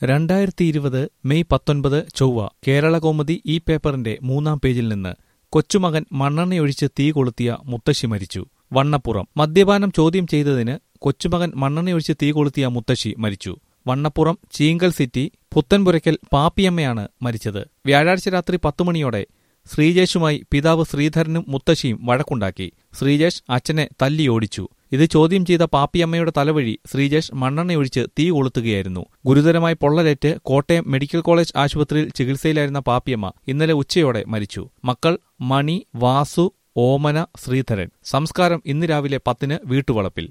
രണ്ടായിരത്തി ഇരുപത് മെയ് പത്തൊൻപത് ചൊവ്വ കേരളകൗമുദി ഈ പേപ്പറിന്റെ മൂന്നാം പേജിൽ നിന്ന് കൊച്ചുമകൻ മണ്ണെണ്ണയൊഴിച്ച് തീ കൊളുത്തിയ മുത്തശ്ശി മരിച്ചു വണ്ണപ്പുറം മദ്യപാനം ചോദ്യം ചെയ്തതിന് കൊച്ചുമകൻ മണ്ണെണ്ണയൊഴിച്ച് തീ കൊളുത്തിയ മുത്തശ്ശി മരിച്ചു വണ്ണപ്പുറം ചീങ്കൽ സിറ്റി പുത്തൻപുരയ്ക്കൽ പാപ്പിയമ്മയാണ് മരിച്ചത് വ്യാഴാഴ്ച രാത്രി പത്തുമണിയോടെ ശ്രീജേഷുമായി പിതാവ് ശ്രീധരനും മുത്തശ്ശിയും വഴക്കുണ്ടാക്കി ശ്രീജേഷ് അച്ഛനെ തല്ലിയോടിച്ചു ഇത് ചോദ്യം ചെയ്ത പാപ്പിയമ്മയുടെ തലവഴി ശ്രീജേഷ് മണ്ണെണ്ണയൊഴിച്ച് തീ കൊളുത്തുകയായിരുന്നു ഗുരുതരമായി പൊള്ളലേറ്റ് കോട്ടയം മെഡിക്കൽ കോളേജ് ആശുപത്രിയിൽ ചികിത്സയിലായിരുന്ന പാപ്പിയമ്മ ഇന്നലെ ഉച്ചയോടെ മരിച്ചു മക്കൾ മണി വാസു ഓമന ശ്രീധരൻ സംസ്കാരം ഇന്ന് രാവിലെ പത്തിന് വീട്ടുവളപ്പിൽ